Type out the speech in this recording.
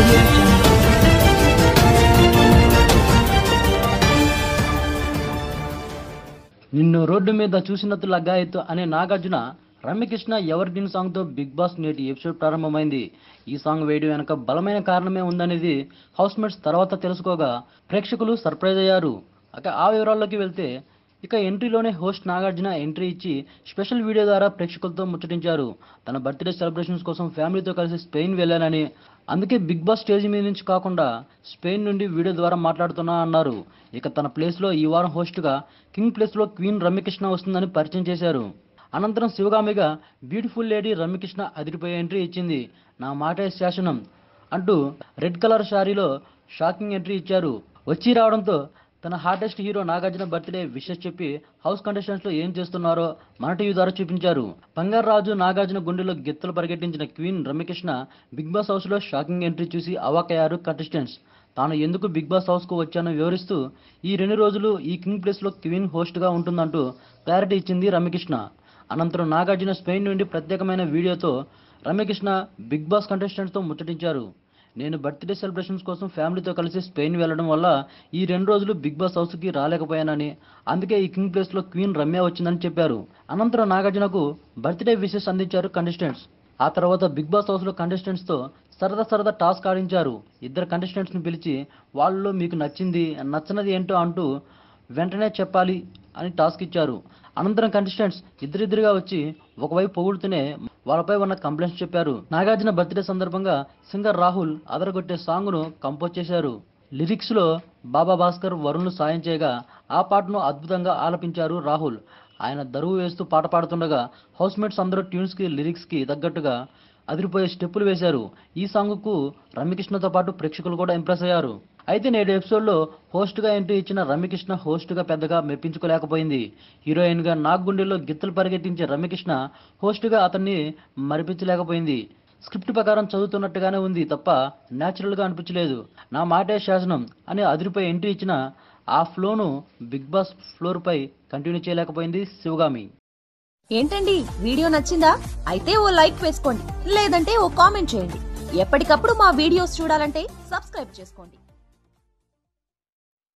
audio jungle. నిన్ను road మీద చూసినట్టు లగ్గాయత్తు అనే Nagarjuna Ramyakrishna evergreen song తో బిగ్ బాస్ నేటి ఎపిసోడ్ ప్రారంభమైంది ఈ సాంగ్ వేయడం వెనక బలమైన కారణమే ఉందనేది హౌస్ మేట్స్ తర్వాత తెలుసుకోగా ప్రేక్షకులు సర్ప్రైజ్ అయ్యారు అక ఆ వివరాల్లోకి వెళ్తే ఇక ఎంట్రీలోనే హోస్ట్ నాగార్జున ఎంట్రీ ఇచ్చి స్పెషల్ వీడియో ద్వారా ప్రేక్షకులతో ముచ్చటించారు తన బర్త్డే సెలబ్రేషన్స్ కోసం ఫ్యామిలీతో కలిసి స్పెయిన్ వెళ్ళానని అందుకే బిగ్ బాస్ స్టేజ్ మీద నుంచి కాకుండా స్పెయిన్ నుండి వీడియో ద్వారా మాట్లాడుతున్నా అన్నారు ఇక తన ప్లేస్లో ఈ వారం హోస్ట్గా కింగ్ ప్లేస్లో క్వీన్ రమ్యకృష్ణ వస్తుందని పరిచయం చేశారు అనంతరం శివగామిగా బ్యూటిఫుల్ లేడీ రమ్యకృష్ణ అదిరిపోయే ఎంట్రీ ఇచ్చింది నా మాటే శాసనం అంటూ రెడ్ కలర్ శారీలో షాకింగ్ ఎంట్రీ ఇచ్చారు వచ్చి రావడంతో తన hardest hero Nagarjuna birthday wishes చెప్పి హౌస్ కంటెస్టెంట్స్ లో ఏం చేస్తున్నారో మన టీవీ ద్వారా చూపించారు బంగారు రాజు నాగార్జున గుండెలో గిత్తలు పరిగెట్టించిన queen Ramyakrishna big boss house లో షాకింగ్ ఎంట్రీ చూసి అవాకయ్యారు కంటెస్టెంట్స్ తాను ఎందుకు బిగ్ బాస్ హౌస్ కు వచ్చానో వివరిస్తూ ఈ రెండు రోజులు ఈ కింగ్ ప్లేస్ లో క్వీన్ హోస్ట్ గా ఉంటుందంటూ క్లారిటీ ఇచ్చింది రమ్యకృష్ణ అనంతరం నాగార్జున స్పెయిన్ నుండి ప్రత్యేకమైన వీడియోతో రమ్యకృష్ణ బిగ్ బాస్ కంటెస్టెంట్స్తో ముచ్చటించారు నేను బర్త్డే సెలబ్రేషన్స్ కోసం ఫ్యామిలీతో కలిసి స్పెయిన్ వెళ్ళడం వల్ల ఈ రెండు రోజులు బిగ్ బాస్ హౌస్కి రాలేకపోయానని అందుకే ఈ కింగ్ ప్లేస్లో క్వీన్ రమ్య వచ్చిందని చెప్పారు అనంతరం నాగార్జునకు బర్త్డే విషెస్ అందించారు కంటెస్టెంట్స్ ఆ తర్వాత బిగ్ బాస్ హౌస్లో కంటెస్టెంట్స్తో సరదా సరదా టాస్క్ ఆడించారు ఇద్దరు కంటెస్టెంట్స్ని పిలిచి వాళ్ళలో మీకు నచ్చింది నచ్చనది ఏంటో అంటూ వెంటనే చెప్పాలి అని టాస్క్ ఇచ్చారు అనంతరం కంటెస్టెంట్స్ ఇద్దరిద్దరుగా వచ్చి ఒకవైపు పొగుడుతూనే వాళ్ళపై ఉన్న కంప్లైంట్స్ చెప్పారు నాగార్జున బర్త్డే సందర్భంగా సింగర్ రాహుల్ అదరగొట్టే సాంగ్ను కంపోజ్ చేశారు లిరిక్స్ లో బాబా భాస్కర్ వరుణ్లు సాయం చేయగా ఆ పాటను అద్భుతంగా ఆలపించారు రాహుల్ ఆయన దరువు వేస్తూ పాట పాడుతుండగా హౌస్ మేట్స్ అందరూ ట్యూన్స్ కి లిరిక్స్ కి తగ్గట్టుగా అదిరిపోయే స్టెప్పులు వేశారు ఈ సాంగ్ కు రమ్యకృష్ణతో పాటు ప్రేక్షకులు కూడా ఇంప్రెస్ అయ్యారు అయితే నేడు ఎపిసోడ్ లో హోస్ట్ గా ఎంట్రీ ఇచ్చిన రమ్యకృష్ణ హోస్ట్ గా పెద్దగా మెప్పించుకోలేకపోయింది హీరోయిన్ గా నాగ్ గుండెల్లో గిత్తలు పరిగెట్టించే రమ్యకృష్ణ హోస్ట్ గా అతన్ని మరిపించలేకపోయింది స్క్రిప్ట్ ప్రకారం చదువుతున్నట్టుగానే ఉంది తప్ప న్యాచురల్ గా అనిపించలేదు నా మాటే శాసనం అని అదిరిపోయి ఎంట్రీ ఇచ్చిన ఆ ఫ్లోను బిగ్ బాస్ ఫ్లోర్ పై కంటిన్యూ చేయలేకపోయింది శివగామి ఏంటండి వీడియో నచ్చిందా అయితే ఓ లైక్ వేసుకోండి లేదంటే ఓ కామెంట్ చేయండి ఎప్పటికప్పుడు మా వీడియోస్ చూడాలంటే సబ్స్క్రైబ్ చేసుకోండి